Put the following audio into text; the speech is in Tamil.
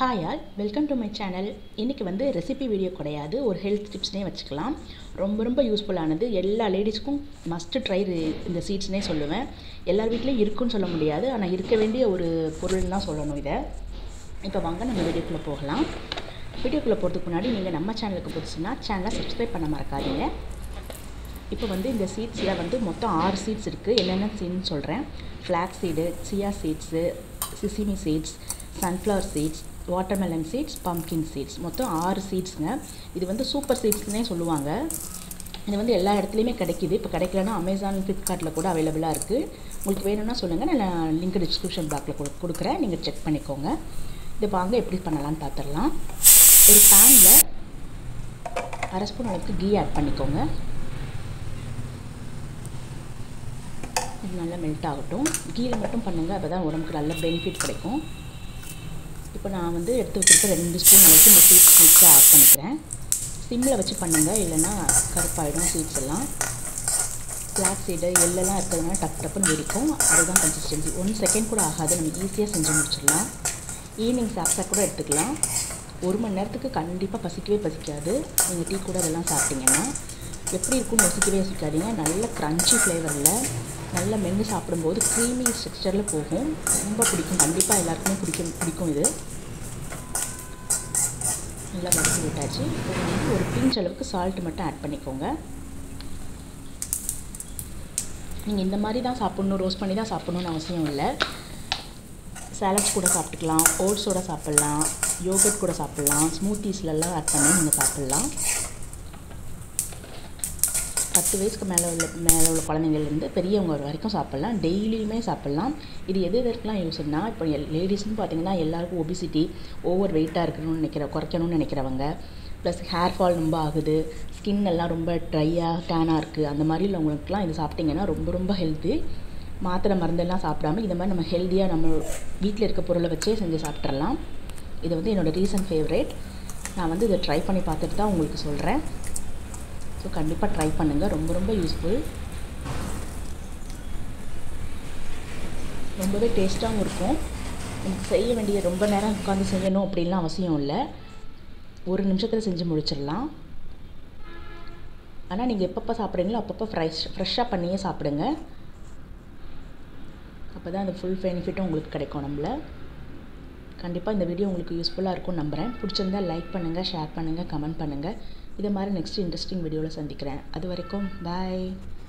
hi all welcome to my channel இன்றைக்கி வந்து ரெசிபி வீடியோ கிடையாது ஒரு ஹெல்த் டிப்ஸ்னே வச்சுக்கலாம் ரொம்ப ரொம்ப யூஸ்ஃபுல்லானது எல்லா லேடிஸ்க்கும் மஸ்ட்டு ட்ரை இந்த சீட்ஸ்னே சொல்லுவேன் எல்லார் வீட்லேயும் இருக்குன்னு சொல்ல முடியாது ஆனால் இருக்க வேண்டிய ஒரு பொருள்னு தான் சொல்லணும் இதை இப்போ வாங்க நம்ம வீடியோக்குள்ளே போகலாம் வீடியோக்குள்ளே போகிறதுக்கு முன்னாடி நீங்கள் நம்ம சேனலுக்கு புதுசுன்னா சேனலை சப்ஸ்கிரைப் பண்ண மறக்காதீங்க இப்போ வந்து இந்த சீட்ஸில் வந்து மொத்தம் ஆறு சீட்ஸ் இருக்குது என்னென்ன சீட்னு சொல்கிறேன் flax seed chia seeds sesame seeds sunflower seeds watermelon seeds pumpkin seeds மொத்தம் ஆறு சீட்ஸுங்க இது வந்து சூப்பர் சீட்ஸ்னே சொல்லுவாங்க இது வந்து எல்லா இடத்துலையுமே கிடைக்கிது இப்போ கிடைக்கலன்னா அமேசான் ஃப்ளிப்கார்ட்டில் கூட அவைலபிளாக இருக்குது உங்களுக்கு வேணும்னா சொல்லுங்கள் நான் லிங்க் டிஸ்கிரிப்ஷன் பாக்ஸில் கொடு கொடுக்குறேன் நீங்கள் செக் பண்ணிக்கோங்க இது வாங்க எப்படி பண்ணலான்னு பார்த்துடலாம் ஒரு பேனில் அரை ஸ்பூன் அளவுக்கு கீ ஆட் பண்ணிக்கோங்க இது நல்லா மெல்ட் ஆகட்டும் கீயில் மட்டும் பண்ணுங்கள் அப்போ தான் உடம்புக்கு நல்ல பெனிஃபிட் கிடைக்கும் இப்போ நான் வந்து எடுத்து வச்சுருக்க ரெண்டு ஸ்பூன் அளவுக்கு இந்த சீட்ஸ் மிக்ஸை ஆட் பண்ணிக்கிறேன் சிம்மில் வச்சு பண்ணுங்கள் இல்லைன்னா கருப்பாயிடும் சீட்ஸ் எல்லாம் ஃப்ளாக் சீடு எள்ளெல்லாம் இருக்கிறதுனால டப் டப்புன்னு வெடிக்கும் அதுதான் கன்சிஸ்டன்சி ஒன் செகண்ட் கூட ஆகாது நம்ம ஈஸியாக செஞ்சு முடிச்சிடலாம் ஈவினிங் சாப்பிட்டா கூட எடுத்துக்கலாம் ஒரு மணி நேரத்துக்கு கண்டிப்பாக பசிக்கவே பசிக்காது நீங்கள் டீ கூட இதெல்லாம் சாப்பிட்டீங்கன்னா எப்படி இருக்கும்னு யோசிக்கவே யோசிக்காதீங்க நல்ல க்ரன்ச்சி ஃப்ளேவரில் நல்ல மென்று சாப்பிடும்போது க்ரீமி ஸ்ட்ரக்சரில் போகும் ரொம்ப பிடிக்கும் கண்டிப்பாக எல்லாருக்குமே பிடிக்கும் பிடிக்கும் இது நல்லா வதக்கி விட்டாச்சு இப்போ வந்து ஒரு பிஞ்ச் அளவுக்கு சால்ட் மட்டும் ஆட் பண்ணிக்கோங்க நீங்கள் இந்த மாதிரி தான் சாப்பிட்ணும் ரோஸ்ட் பண்ணி தான் சாப்பிட்ணுன்னு அவசியம் இல்லை சாலட்ஸ் கூட சாப்பிட்டுக்கலாம் ஓட்ஸோட சாப்பிட்லாம் யோகட் கூட சாப்பிட்லாம் ஸ்மூத்திஸ்லலாம் ஆட் பண்ணி நீங்கள் சாப்பிட்லாம் பத்து வயசுக்கு மேலே உள்ள மேலே உள்ள குழந்தைங்கள்லேருந்து பெரியவங்க வரைக்கும் சாப்பிட்லாம் டெய்லியுமே சாப்பிட்லாம் இது எது எதற்கெலாம் யூஸ்னா இப்போ எல் லேடிஸ்னு பார்த்தீங்கன்னா எல்லாருக்கும் ஒபிசிட்டி ஓவர் வெயிட்டாக இருக்கணும்னு நினைக்கிற குறைக்கணும்னு நினைக்கிறவங்க ப்ளஸ் ஹேர் ஃபால் ரொம்ப ஆகுது ஸ்கின் எல்லாம் ரொம்ப ட்ரையாக டேனாக இருக்குது அந்த மாதிரி உள்ளவங்களுக்குலாம் இது சாப்பிட்டிங்கன்னா ரொம்ப ரொம்ப ஹெல்த்தி மாத்திரை மருந்தெல்லாம் சாப்பிடாம இந்த மாதிரி நம்ம ஹெல்த்தியாக நம்ம வீட்டில் இருக்க பொருளை வச்சே செஞ்சு சாப்பிட்றலாம் இது வந்து என்னோடய ரீசன்ட் ஃபேவரேட் நான் வந்து இதை ட்ரை பண்ணி பார்த்துட்டு தான் உங்களுக்கு சொல்கிறேன் ஸோ கண்டிப்பாக ட்ரை பண்ணுங்கள் ரொம்ப ரொம்ப யூஸ்ஃபுல் ரொம்பவே டேஸ்ட்டாகவும் இருக்கும் நமக்கு செய்ய வேண்டிய ரொம்ப நேரம் உட்காந்து செய்யணும் அப்படின்லாம் அவசியம் இல்லை ஒரு நிமிஷத்தில் செஞ்சு முடிச்சிடலாம் ஆனால் நீங்கள் எப்பப்போ சாப்பிட்றீங்களோ அப்பப்போ ஃப்ரெஷ் ஃப்ரெஷ்ஷாக பண்ணியே சாப்பிடுங்க அப்போ தான் அந்த ஃபுல் பெனிஃபிட்டும் உங்களுக்கு கிடைக்கும் நம்மள கண்டிப்பாக இந்த வீடியோ உங்களுக்கு யூஸ்ஃபுல்லாக இருக்கும்னு நம்புகிறேன் பிடிச்சிருந்தா லைக் பண்ணுங்கள் ஷேர் பண்ணுங்கள் கமெண்ட் பண்ணுங்கள் இதை மாதிரி நெக்ஸ்ட் இன்ட்ரெஸ்டிங் வீடியோவில் சந்திக்கிறேன் அது வரைக்கும் பாய்